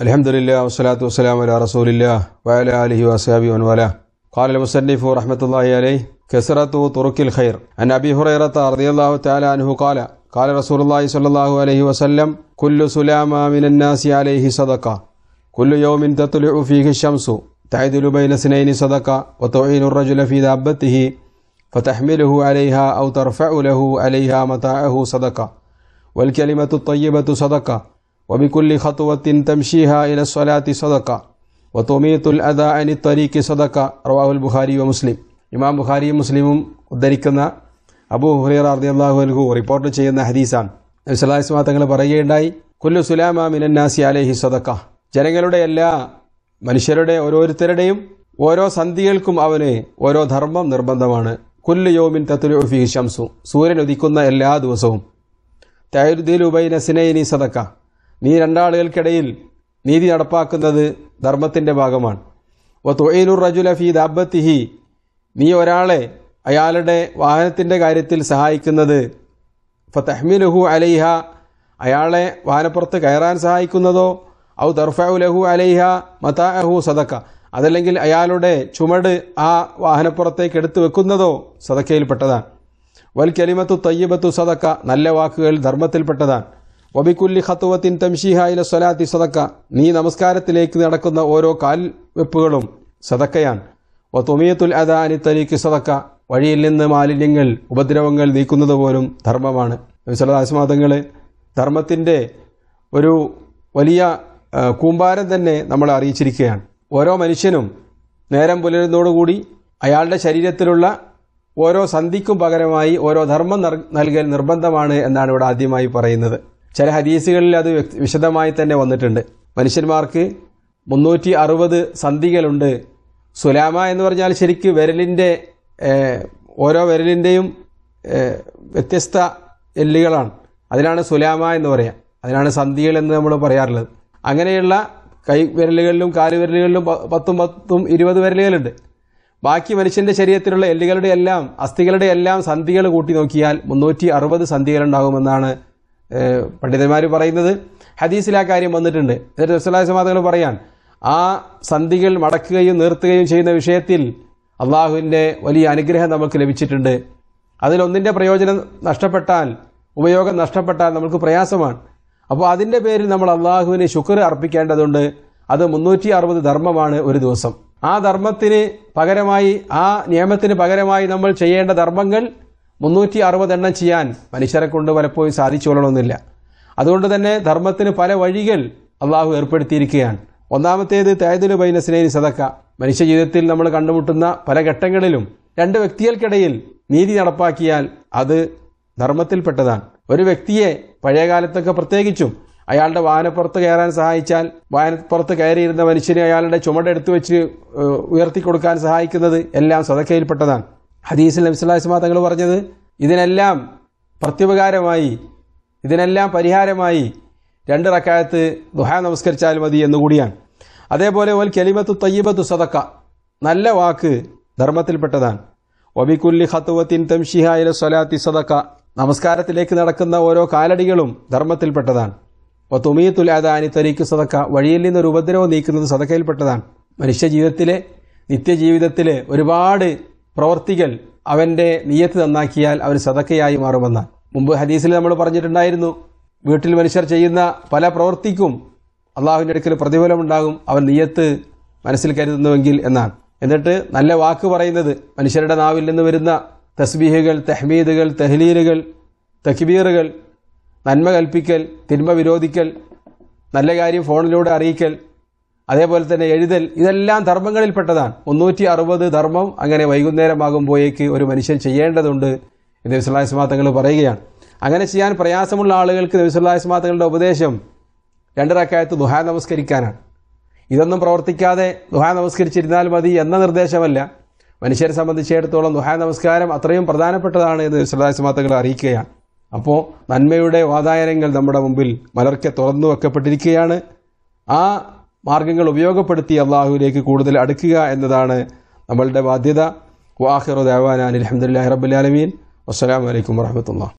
الحمد لله والصلاة والسلام على رسول الله وعلى آله وأصحابه ومن والاه قال المصنف رحمة الله عليه كثرة طرق الخير عن أبي هريرة رضي الله تعالى عنه قال قال رسول الله صلى الله عليه وسلم كل سلامة من الناس عليه صدقة كل يوم تطلع فيه الشمس تعدل بين اثنين صدقة وتعين الرجل في دابته فتحمله عليها أو ترفع له عليها متاعه صدقة والكلمة الطيبة صدقة وبكل خطوة تمشيها إلى الصلاة صدقة وتميت الأذى عن الطريق صدقة رواه البخاري ومسلم ഇമാം ബുഖാരിയും മുസ്ലിമും ഉദ്ധരിക്കുന്ന അബൂ ഹുറൈറ റളിയല്ലാഹു അൻഹു റിപ്പോർട്ട് ചെയ്യുന്ന ഹദീസാണ് നബി സല്ലല്ലാഹു അലൈഹി വസല്ലം തങ്ങൾ പറയുകയുണ്ടായി കുല്ലു സുലാമ മിനന്നാസി അലൈഹി സദക്ക ജനങ്ങളുടെ എല്ലാ മനുഷ്യരുടെ ഓരോരുത്തരുടെയും ഓരോ സന്ധികൾക്കും അവന് ഓരോ ധർമ്മം നിർബന്ധമാണ് കുല്ലു യോമിൻ തത്തുലു ഫി ഷംസു സൂര്യൻ ഉദിക്കുന്ന എല്ലാ ദിവസവും തൈരുദ്ദീലുബൈന സിനൈനി സദക്ക നീ രണ്ടാളുകൾക്കിടയിൽ നീതി നടപ്പാക്കുന്നത് ധർമ്മത്തിന്റെ ഭാഗമാണ് വ തുഈനുർ റജുല ഫീ ദാബത്തിഹി നീ ഒരാളെ അയാളുടെ വാഹനത്തിന്റെ കാര്യത്തിൽ സഹായിക്കുന്നത് ഫതഹ്മിലുഹു അലൈഹ അയാളെ വാഹനപ്പുറത്ത് കയറാൻ സഹായിക്കുന്നതോ ഔ ദർഫഉ ലഹു അലൈഹ മതാഅഹു സദക്ക അതല്ലെങ്കിൽ അയാളുടെ ചുമട് ആ വാഹനപ്പുറത്തേക്ക് എടുത്തു വെക്കുന്നതോ സദക്കയിൽപ്പെട്ടതാണ് വൽ കലിമത്തു തയ്യബത്തു സദക്ക നല്ല വാക്കുകൾ ധർമ്മത്തിൽപ്പെട്ടതാണ് വബിക്കുല്ലി ഖത്തുവത്തിൻ തംഷീഹ ഇല സ്വലാത്തി സദക്ക നീ നമസ്കാരത്തിലേക്ക് നടക്കുന്ന ഓരോ കാൽ വെപ്പുകളും സദക്കയാണ് വതുമിയത്തുൽ അദാനി തരീക്ക് സദക്ക വഴിയിൽ നിന്ന് മാലിന്യങ്ങൾ ഉപദ്രവങ്ങൾ നീക്കുന്നത് പോലും ധർമ്മമാണ് വിശദാസ്മാതങ്ങൾ ധർമ്മത്തിൻ്റെ ഒരു വലിയ ആ, കൂമ്പാരം തന്നെ നമ്മളെ അറിയിച്ചിരിക്കുകയാണ് ഓരോ മനുഷ്യനും നേരം പുലരുന്നതോടുകൂടി അയാളുടെ ശരീരത്തിലുള്ള ഓരോ സന്ധിക്കും പകരമായി ഓരോ ധർമ്മം നർ- നൽകൽ നിർബന്ധമാണ് എന്നാണ് ഇവിടെ ആദ്യമായി പറയുന്നത് ചില ഹദീസുകളിൽ അത് വ്യക്ത- വിശദമായി തന്നെ വന്നിട്ടുണ്ട് മനുഷ്യന്മാർക്ക് മുന്നൂറ്റി അറുപത് സന്ധികളുണ്ട് സുലാമ എന്ന് പറഞ്ഞാൽ ശരിക്ക് വിരലിൻ്റെ ഏഹ്, ഓരോ വിരലിൻ്റെയും ഏഹ്, വ്യത്യസ്ത എല്ലുകളാണ് അതിനാണ് സുലാമ എന്ന് പറയാം അതിനാണ് സന്ധികൾ എന്ന് നമ്മൾ പറയാറുള്ളത് അങ്ങനെയുള്ള കൈ വിരലുകളിലും കാല് വിരലുകളിലും പ- പത്തും പത്തും ഇരുപത് വിരലുകളുണ്ട് ബാക്കി മനുഷ്യന്റെ ശരീരത്തിലുള്ള എല്ലുകളുടെ എല്ലാം അസ്ഥികളുടെ എല്ലാം സന്ധികൾ കൂട്ടി നോക്കിയാൽ മുന്നൂറ്റി അറുപത് സന്ധികൾ ഉണ്ടാകുമെന്നാണ് പണ്ഡിതന്മാർ പറയുന്നത് ഹദീസിൽ ആ കാര്യം വന്നിട്ടുണ്ട് എന്നിട്ട് റസലാസമാതകൾ പറയാൻ ആ സന്ധികൾ മടക്കുകയും നിർത്തുകയും ചെയ്യുന്ന വിഷയത്തിൽ അള്ളാഹുവിൻ്റെ വലിയ അനുഗ്രഹം നമുക്ക് ലഭിച്ചിട്ടുണ്ട് അതിലൊന്നിൻ്റെ പ്രയോജനം നഷ്ടപ്പെട്ടാൽ ഉപയോഗം നഷ്ടപ്പെട്ടാൽ നമുക്ക് പ്രയാസമാണ് അപ്പോൾ അതിൻ്റെ പേരിൽ നമ്മൾ അള്ളാഹുവിന് ശുക്ർ അർപ്പിക്കേണ്ടതുണ്ട് അത് മുന്നൂറ്റി അറുപത് ധർമ്മമാണ് ഒരു ദിവസം ആ ധർമ്മത്തിന് പകരമായി ആ നിയമത്തിന് പകരമായി നമ്മൾ ചെയ്യേണ്ട ധർമ്മങ്ങൾ മുന്നൂറ്റി അറുപത് എണ്ണം ചെയ്യാൻ മനുഷ്യരെ കൊണ്ട് പലപ്പോഴും സാധിച്ചു കൊള്ളണമെന്നില്ല അതുകൊണ്ട് തന്നെ ധർമ്മത്തിന് പല വഴികൾ അള്ളാഹു ഏർപ്പെടുത്തിയിരിക്കുകയാണ് ഒന്നാമത്തേത് തേതുലു ബൈന സ്നേഹി സദക്ക മനുഷ്യ ജീവിതത്തിൽ നമ്മൾ കണ്ടുമുട്ടുന്ന പല ഘട്ടങ്ങളിലും രണ്ട് വ്യക്തികൾക്കിടയിൽ നീതി നടപ്പാക്കിയാൽ അത് ധർമ്മത്തിൽപ്പെട്ടതാണ് ഒരു വ്യക്തിയെ പഴയ കാലത്തൊക്കെ പ്രത്യേകിച്ചും അയാളുടെ വാഹനപ്പുറത്ത് കയറാൻ സഹായിച്ചാൽ വാഹനപ്പുറത്ത് കയറിയിരുന്ന മനുഷ്യനെ അയാളുടെ ചുമടെടുത്ത് വെച്ച് ഏഹ്, ഉയർത്തി കൊടുക്കാൻ സഹായിക്കുന്നത് എല്ലാം സ്വതക്കയിൽപ്പെട്ടതാണ് ഹദീസിൽ നബ്സുല്ലാസ്മാ തങ്ങൾ പറഞ്ഞത് ഇതിനെല്ലാം പ്രത്യുപകാരമായി ഇതിനെല്ലാം പരിഹാരമായി രണ്ട് റക്കായത്ത് ദുഹാ നമസ്കരിച്ചാൽ മതി എന്നുകൂടിയാണ് അതേപോലെ ഒരു കെലിമത്ത് തയ്യബത്തു സദക്ക നല്ല വാക്ക് ധർമ്മത്തിൽപ്പെട്ടതാണ് ഒബിക്കുല്ലി ഖത്തുവത്തിൻ തംഷിഹ ഇല സ്വലാത്തി സദക്ക നമസ്കാരത്തിലേക്ക് നടക്കുന്ന ഓരോ കാലടികളും ധർമ്മത്തിൽപ്പെട്ടതാണ് ഒത്തുമീത്തുൽ അദാനി തരീക്ക് സദക്ക വഴിയിൽ നിന്നൊരു ഉപദ്രവം നീക്കുന്നത് സദക്കയിൽപ്പെട്ടതാണ് മനുഷ്യ ജീവിതത്തിലെ നിത്യജീവിതത്തിലെ ഒരുപാട് പ്രവർത്തികൾ അവന്റെ നീയത്ത് നന്നാക്കിയാൽ അവന് സദക്കയായി മാറുമെന്നാണ് മുമ്പ് ഹദീസിൽ നമ്മൾ പറഞ്ഞിട്ടുണ്ടായിരുന്നു വീട്ടിൽ മനുഷ്യർ ചെയ്യുന്ന പല പ്രവൃത്തിക്കും അള്ളാഹുവിൻ്റെ അടുക്കൽ പ്രതിഫലമുണ്ടാകും അവൻ നീയത്ത് മനസ്സിൽ കരുതുന്നുവെങ്കിൽ എന്നാണ് എന്നിട്ട് നല്ല വാക്ക് പറയുന്നത് മനുഷ്യരുടെ നാവിൽ നിന്ന് വരുന്ന തസ്ബീഹുകൾ തെഹ്മീദുകൾ തെഹ്ലീലുകൾ തക്ബീറുകൾ നന്മ കൽപ്പിക്കൽ തിന്മ വിരോധിക്കൽ നല്ല കാര്യം ഫോണിലൂടെ അറിയിക്കൽ അതേപോലെ തന്നെ എഴുതൽ ഇതെല്ലാം ധർമ്മങ്ങളിൽപ്പെട്ടതാണ് മുന്നൂറ്റി അറുപത് ധർമ്മം അങ്ങനെ വൈകുന്നേരമാകുമ്പോഴേക്ക് ഒരു മനുഷ്യൻ ചെയ്യേണ്ടതുണ്ട് എന്ന് നബിസ്വല്ലാസ്മാ തങ്ങൾ പറയുകയാണ് അങ്ങനെ ചെയ്യാൻ പ്രയാസമുള്ള ആളുകൾക്ക് നബിസ്വല്ലാസ്മാ തങ്ങളുടെ ഉപദേശം രണ്ട് റക്കായത്ത് ദുഹാ നമസ്കരിക്കാനാണ് ഇതൊന്നും പ്രവർത്തിക്കാതെ ദുഹാ നമസ്കരിച്ചിരുന്നാൽ മതി എന്ന നിർദ്ദേശമല്ല മനുഷ്യരെ സംബന്ധിച്ചിടത്തോളം ദുഹാ നമസ്കാരം അത്രയും പ്രധാനപ്പെട്ടതാണ് എന്ന് ശ്രദ്ധാസ്മാത്തകൾ അറിയിക്കുകയാണ് അപ്പോൾ നന്മയുടെ വാതായനങ്ങൾ നമ്മുടെ മുമ്പിൽ മലർക്കെ തുറന്നു വെക്കപ്പെട്ടിരിക്കുകയാണ് ആ മാർഗങ്ങൾ ഉപയോഗപ്പെടുത്തി അള്ളാഹുവിലേക്ക് കൂടുതൽ അടുക്കുക എന്നതാണ് നമ്മളുടെ ബാധ്യത വാഹിറു ദേവാനാൻ അലഹമുല്ലാ റബ്ബുലാലമീൻ വസ്സലാമലൈക്കും വാഹമത്തുള്ള